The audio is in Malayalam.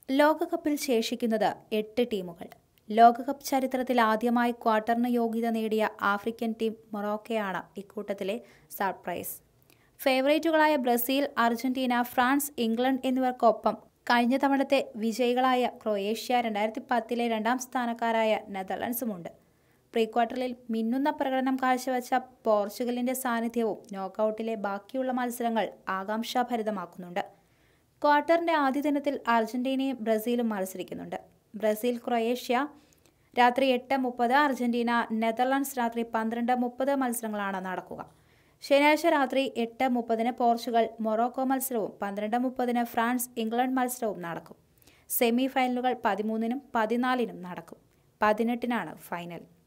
ലോകകപ്പിൽ ശേഷിക്കുന്നത് എട്ട് ടീമുകൾ ലോകകപ്പ് ചരിത്രത്തിൽ ആദ്യമായി ക്വാർട്ടറിന് യോഗ്യത നേടിയ ആഫ്രിക്കൻ ടീം മൊറോക്കയാണ് ഇക്കൂട്ടത്തിലെ സർപ്രൈസ് ഫേവറേറ്റുകളായ ബ്രസീൽ അർജന്റീന ഫ്രാൻസ് ഇംഗ്ലണ്ട് എന്നിവർക്കൊപ്പം കഴിഞ്ഞ തവണത്തെ വിജയികളായ ക്രൊയേഷ്യ രണ്ടായിരത്തി പത്തിലെ രണ്ടാം സ്ഥാനക്കാരായ നെതർലൻഡ്സുമുണ്ട് പ്രീ ക്വാർട്ടറിൽ മിന്നുന്ന പ്രകടനം കാഴ്ചവെച്ച പോർച്ചുഗലിന്റെ സാന്നിധ്യവും നോക്കൌട്ടിലെ ബാക്കിയുള്ള മത്സരങ്ങൾ ആകാംക്ഷാഭരിതമാക്കുന്നുണ്ട് ക്വാർട്ടറിന്റെ ആദ്യ ദിനത്തിൽ അർജന്റീനയും ബ്രസീലും മത്സരിക്കുന്നുണ്ട് ബ്രസീൽ ക്രൊയേഷ്യ രാത്രി എട്ട് മുപ്പത് അർജന്റീന നെതർലാൻഡ്സ് രാത്രി പന്ത്രണ്ട് മുപ്പത് മത്സരങ്ങളാണ് നടക്കുക ശനിയാഴ്ച രാത്രി എട്ട് മുപ്പതിന് പോർച്ചുഗൽ മൊറോക്കോ മത്സരവും പന്ത്രണ്ട് മുപ്പതിന് ഫ്രാൻസ് ഇംഗ്ലണ്ട് മത്സരവും നടക്കും സെമി ഫൈനലുകൾ പതിമൂന്നിനും പതിനാലിനും നടക്കും പതിനെട്ടിനാണ് ഫൈനൽ